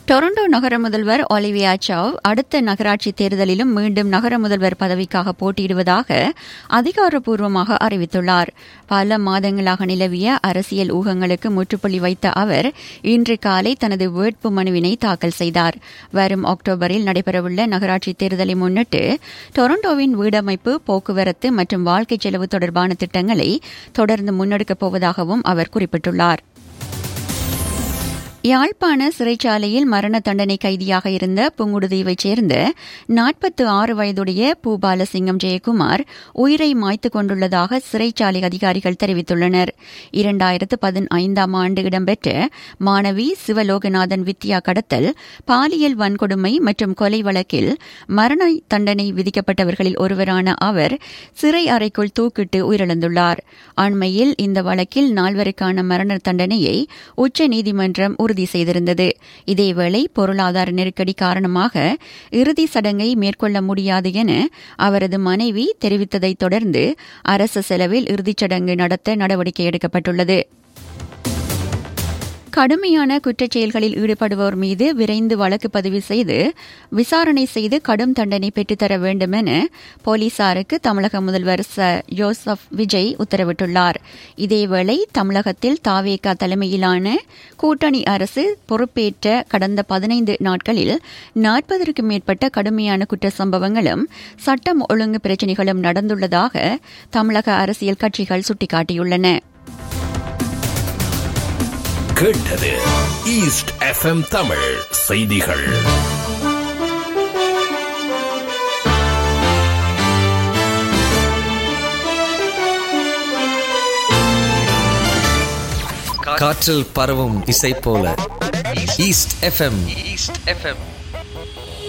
Toronto நகர முதல்வர் Olivia Zhao அடுத்த நகராட்சி தேர்தலிலும் மீண்டும் நகர முதல்வர் பதவிக்காக போட்டியிடுவதாக அதிகாரப்பூர்வமாக அறிவித்துள்ளார் பல மாதங்களாக நிலவிய அரசியல் ஊகங்களுக்கு முற்றுப்புள்ளி வைத்த அவர் இன்று காலை தனது வேட்பு மனுவினை தாக்கல் செய்தார் வரும் அக்டோபரில் நடைபெறவுள்ள நகராட்சி தேர்தலை முன்னிட்டு டொரண்டோவின் வீடமைப்பு போக்குவரத்து மற்றும் வாழ்க்கை செலவு தொடர்பான திட்டங்களை தொடர்ந்து முன்னெடுக்கப் போவதாகவும் அவர் குறிப்பிட்டுள்ளார் யாழ்ப்பாண சிறைச்சாலையில் மரண தண்டனை கைதியாக இருந்த புங்குடுதீவைச் சேர்ந்த நாற்பத்து ஆறு வயதுடைய பூபாலசிங்கம் ஜெயக்குமார் உயிரை மாய்த்து கொண்டுள்ளதாக சிறைச்சாலை அதிகாரிகள் தெரிவித்துள்ளனர் இரண்டாயிரத்து பதினைந்தாம் ஆண்டு இடம்பெற்ற மாணவி சிவலோகநாதன் வித்யா கடத்தல் பாலியல் வன்கொடுமை மற்றும் கொலை வழக்கில் மரண தண்டனை விதிக்கப்பட்டவர்களில் ஒருவரான அவர் சிறை அறைக்குள் தூக்கிட்டு உயிரிழந்துள்ளார் அண்மையில் இந்த வழக்கில் நால்வருக்கான மரண தண்டனையை உச்சநீதிமன்றம் உறுதி செய்திருந்தது இதேவேளை பொருளாதார நெருக்கடி காரணமாக இறுதி சடங்கை மேற்கொள்ள முடியாது என அவரது மனைவி தெரிவித்ததைத் தொடர்ந்து அரசு செலவில் இறுதிச் சடங்கு நடத்த நடவடிக்கை எடுக்கப்பட்டுள்ளது கடுமையான குற்றச் செயல்களில் ஈடுபடுவோர் மீது விரைந்து வழக்கு பதிவு செய்து விசாரணை செய்து கடும் தண்டனை பெற்றுத்தர வேண்டும் என போலீசாருக்கு தமிழக முதல்வர் ச ஜோசப் விஜய் உத்தரவிட்டுள்ளார் இதேவேளை தமிழகத்தில் தாவேகா தலைமையிலான கூட்டணி அரசு பொறுப்பேற்ற கடந்த பதினைந்து நாட்களில் நாற்பதற்கும் மேற்பட்ட கடுமையான குற்ற சம்பவங்களும் சட்டம் ஒழுங்கு பிரச்சினைகளும் நடந்துள்ளதாக தமிழக அரசியல் கட்சிகள் சுட்டிக்காட்டியுள்ளன கேட்டது ஈஸ்ட் எஃப்எம் தமிழ் செய்திகள் காற்றில் பரவும் இசை போல ஈஸ்ட் எஃப்எம் ஈஸ்ட் எஃப்எம்